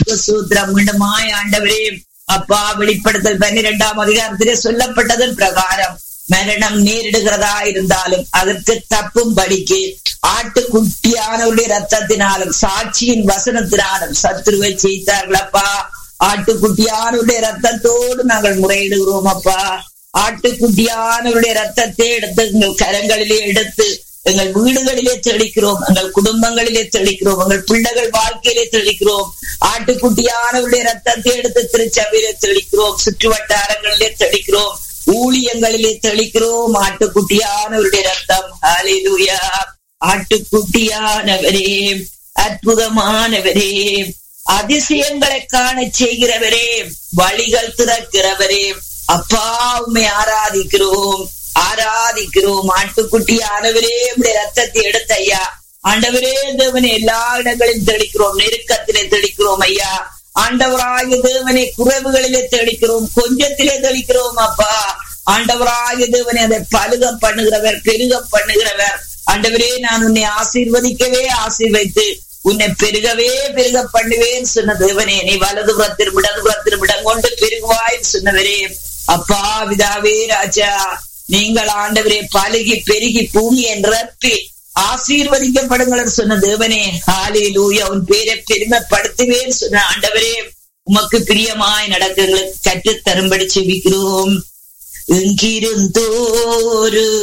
உமக்கு சூத்திரம் மீண்டுமாய் ஆண்டவரே அப்பா வெளிப்படுத்தல் பன்னிரெண்டாம் அதிகாரத்திலே சொல்லப்பட்டதன் பிரகாரம் மரணம் நேரிடுகிறதா இருந்தாலும் அதற்கு தப்பும் படிக்கு ஆட்டுக்குட்டியானவருடைய ரத்தத்தினாலும் சாட்சியின் வசனத்தினாலும் சத்துருவை செய்தார்களப்பா ஆட்டுக்குட்டியானவருடைய ரத்தத்தோடு நாங்கள் முறையிடுகிறோம் அப்பா ஆட்டுக்குட்டியானவருடைய ரத்தத்தை எடுத்து எங்கள் கரங்களிலே எடுத்து எங்கள் வீடுகளிலே தெளிக்கிறோம் எங்கள் குடும்பங்களிலே தெளிக்கிறோம் எங்கள் பிள்ளைகள் வாழ்க்கையிலே தெளிக்கிறோம் ஆட்டுக்குட்டியானவருடைய ரத்தத்தை எடுத்து திருச்சபையிலே தெளிக்கிறோம் சுற்று வட்டாரங்களிலே தெளிக்கிறோம் ஊழியங்களிலே தெளிக்கிறோம் ஆட்டுக்குட்டியானவருடைய ரத்தம் ஹalleluya ஆட்டுக்குட்டியானவரே அற்புதமானவரே அதிசயங்களை காண செய்கிறவரே வழிகள் திறக்கிறவரே அப்பா உண்மை ஆராதிக்கிறோம் ஆராதிக்கிறோம் ஆட்டுக்குட்டியானவரே உடைய ரத்தத்தை எடுத்த ஐயா ஆண்டவரே தேவனை எல்லா இடங்களிலும் தெளிக்கிறோம் நெருக்கத்திலே தெளிக்கிறோம் ஐயா ஆண்டவராய தேவனை குறைவுகளிலே தெளிக்கிறோம் கொஞ்சத்திலே தெளிக்கிறோம் அப்பா ஆண்டவராய தேவனை அதை பழுக பண்ணுகிறவர் பெருக பண்ணுகிறவர் ஆண்டவரே நான் உன்னை ஆசீர்வதிக்கவே ஆசீர்வைத்து உன்னை பெருகவே பெருக பண்ணுவேன் சொன்ன தேவனே நீ வலது புறத்திலும் இடது புறத்திலும் இடம் கொண்டு பெருகுவாய் சொன்னவரே அப்பா விதாவே ராஜா நீங்கள் ஆண்டவரே பழுகி பெருகி பூமியை நிரப்பி ஆசீர்வதிக்கப்படுங்கள் சொன்ன தேவனே ஹாலே லூயா உன் பேரை பெருமைப்படுத்துவேன் சொன்ன ஆண்டவரே உமக்கு பிரியமாய் நடக்கங்களுக்கு கற்றுத் தரும்படி செவிக்கிறோம் எங்கிருந்தோரு